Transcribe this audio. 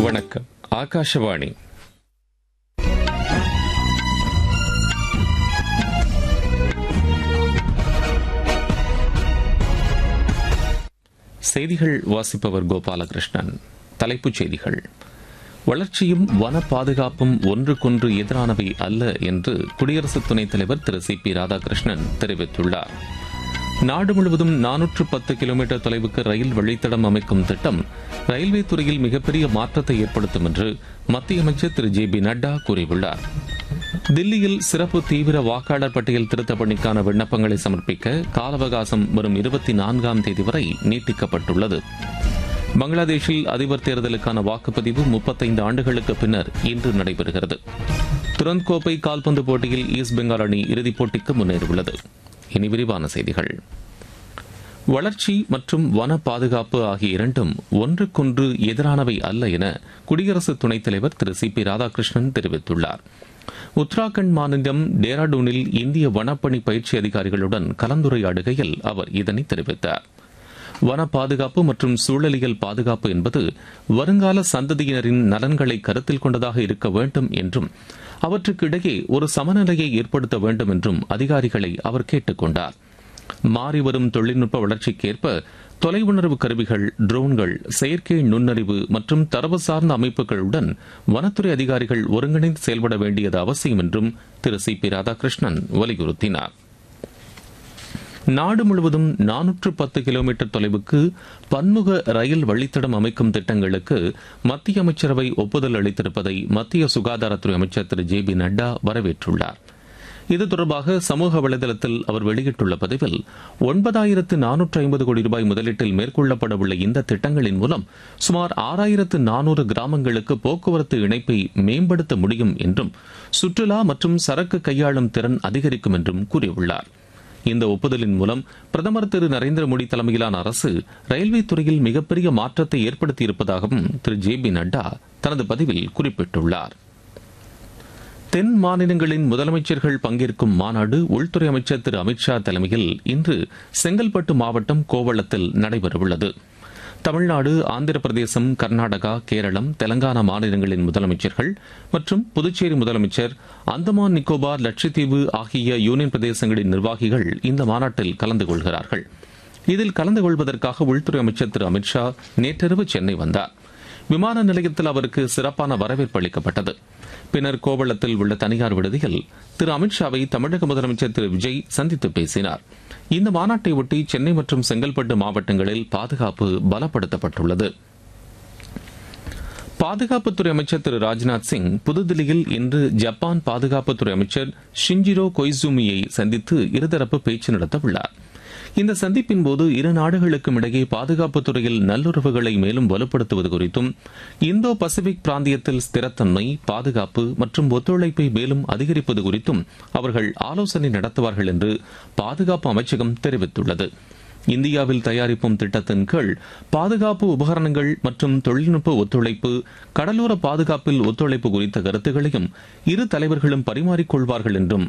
வணக்கம் ஆகாஷவாணி செய்திகள் வாசிப்பவர் கோபாலகிருஷ்ணன் தலைப்புச் செய்திகள் வளர்ச்சியும் வன பாதுகாப்பும் ஒன்றுக்கொன்று எதிரானவை அல்ல என்று குடியரசு துணைத் தலைவர் திரு சி பி ராதாகிருஷ்ணன் தெரிவித்துள்ளார் நாடு முழுவதும் நானூற்று பத்து கிலோமீட்டர் தொலைவுக்கு ரயில் வழித்தடம் அமைக்கும் திட்டம் ரயில்வே துறையில் மிகப்பெரிய மாற்றத்தை ஏற்படுத்தும் என்று மத்திய அமைச்சர் திரு ஜே பி நட்டா கூறியுள்ளார் தில்லியில் சிறப்பு தீவிர வாக்காளர் பட்டியல் திருத்த பணிக்கான விண்ணப்பங்களை சமர்ப்பிக்க கால அவகாசம் வரும் இருபத்தி நான்காம் தேதி வரை நீட்டிக்கப்பட்டுள்ளது பங்களாதேஷில் அதிபர் தேர்தலுக்கான வாக்குப்பதிவு முப்பத்தைந்து ஆண்டுகளுக்கு பின்னர் இன்று நடைபெறுகிறது துரந்த் கோப்பை கால்பந்து போட்டியில் ஈஸ்ட் பெங்கால் அணி இறுதிப் போட்டிக்கு முன்னேறியுள்ளது இனி விரிவான செய்திகள் வளர்ச்சி மற்றும் வன பாதுகாப்பு ஆகிய இரண்டும் ஒன்றுக்கொன்று எதிரானவை அல்ல என குடியரசு துணைத் தலைவர் திரு சி பி ராதாகிருஷ்ணன் தெரிவித்துள்ளார் உத்தராகண்ட் மாநிலம் டேராடூனில் இந்திய வனப்பணி பயிற்சி அதிகாரிகளுடன் கலந்துரையாடுகையில் அவர் இதனை தெரிவித்தார் வன பாதுகாப்பு மற்றும் சூழலியல் பாதுகாப்பு என்பது வருங்கால சந்ததியினரின் நலன்களை கருத்தில் கொண்டதாக இருக்க வேண்டும் என்றும் அவற்றுக்கு இடையே ஒரு சமநிலையை ஏற்படுத்த வேண்டும் என்றும் அதிகாரிகளை அவர் கேட்டுக் கொண்டார் மாறிவரும் தொழில்நுட்ப வளர்ச்சிக்கேற்ப தொலைவுணர்வு கருவிகள் ட்ரோன்கள் செயற்கை நுண்ணறிவு மற்றும் தரவு சார்ந்த அமைப்புகளுடன் வனத்துறை அதிகாரிகள் ஒருங்கிணைந்து செயல்பட வேண்டியது அவசியம் என்றும் திரு சி பி ராதாகிருஷ்ணன் வலியுறுத்தினார் நாடு முழுவதும் நானூற்று பத்து கிலோமீட்டர் தொலைவுக்கு பன்முக ரயில் வழித்தடம் அமைக்கும் திட்டங்களுக்கு மத்திய அமைச்சரவை ஒப்புதல் அளித்திருப்பதை மத்திய சுகாதாரத்துறை அமைச்சர் திரு ஜே பி நட்டா வரவேற்றுள்ளார் இது தொடர்பாக சமூக வலைதளத்தில் அவர் வெளியிட்டுள்ள பதிவில் ஒன்பதாயிரத்து நானூற்று ஐம்பது கோடி ரூபாய் முதலீட்டில் மேற்கொள்ளப்பட உள்ள இந்த திட்டங்களின் மூலம் சுமார் ஆறாயிரத்து நானூறு கிராமங்களுக்கு போக்குவரத்து இணைப்பை மேம்படுத்த முடியும் என்றும் சுற்றுலா மற்றும் சரக்கு கையாளும் திறன் அதிகரிக்கும் என்றும் கூறியுள்ளார் இந்த ஒப்புதலின் மூலம் பிரதமர் திரு நரேந்திர மோடி தலைமையிலான அரசு ரயில்வே துறையில் மிகப்பெரிய மாற்றத்தை ஏற்படுத்தியிருப்பதாகவும் திரு ஜே பி நட்டா தனது பதிவில் குறிப்பிட்டுள்ளார் தென் மாநிலங்களின் முதலமைச்சர்கள் பங்கேற்கும் மாநாடு உள்துறை அமைச்சர் திரு அமித்ஷா தலைமையில் இன்று செங்கல்பட்டு மாவட்டம் கோவளத்தில் நடைபெறவுள்ளது தமிழ்நாடு ஆந்திர பிரதேசம் கர்நாடகா கேரளம் தெலங்கானா மாநிலங்களின் முதலமைச்சர்கள் மற்றும் புதுச்சேரி முதலமைச்சர் அந்தமான் நிக்கோபார் லட்சத்தீவு ஆகிய யூனியன் பிரதேசங்களின் நிர்வாகிகள் இந்த மாநாட்டில் கலந்து கொள்கிறார்கள் இதில் கலந்து கொள்வதற்காக உள்துறை அமைச்சர் திரு அமித்ஷா நேற்றிரவு சென்னை வந்தார் விமான நிலையத்தில் அவருக்கு சிறப்பான வரவேற்பு அளிக்கப்பட்டது பின்னர் கோவளத்தில் உள்ள தனியார் விடுதியில் திரு அமித்ஷாவை தமிழக முதலமைச்சர் திரு விஜய் சந்தித்து பேசினார் இந்த மாநாட்டை ஒட்டி சென்னை மற்றும் செங்கல்பட்டு மாவட்டங்களில் பாதுகாப்பு பலப்படுத்தப்பட்டுள்ளது பாதுகாப்புத்துறை அமைச்சர் திரு ராஜ்நாத் சிங் புதுதில்லியில் இன்று ஜப்பான் பாதுகாப்புத்துறை அமைச்சர் ஷிஞ்சிரோ கொய்சூமியை சந்தித்து இருதரப்பு பேச்சு நடத்த உள்ளார் இந்த சந்திப்பின் போது இரு நாடுகளுக்கும் இடையே பாதுகாப்புத் துறையில் நல்லுறவுகளை மேலும் வலுப்படுத்துவது குறித்தும் இந்தோ பசிபிக் பிராந்தியத்தில் ஸ்திரத்தன்மை பாதுகாப்பு மற்றும் ஒத்துழைப்பை மேலும் அதிகரிப்பது குறித்தும் அவர்கள் ஆலோசனை நடத்துவார்கள் என்று பாதுகாப்பு அமைச்சகம் தெரிவித்துள்ளது இந்தியாவில் தயாரிப்போம் திட்டத்தின் கீழ் பாதுகாப்பு உபகரணங்கள் மற்றும் தொழில்நுட்ப ஒத்துழைப்பு கடலோர பாதுகாப்பில் ஒத்துழைப்பு குறித்த கருத்துக்களையும் இரு தலைவர்களும் பரிமாறிக்கொள்வார்கள் என்றும்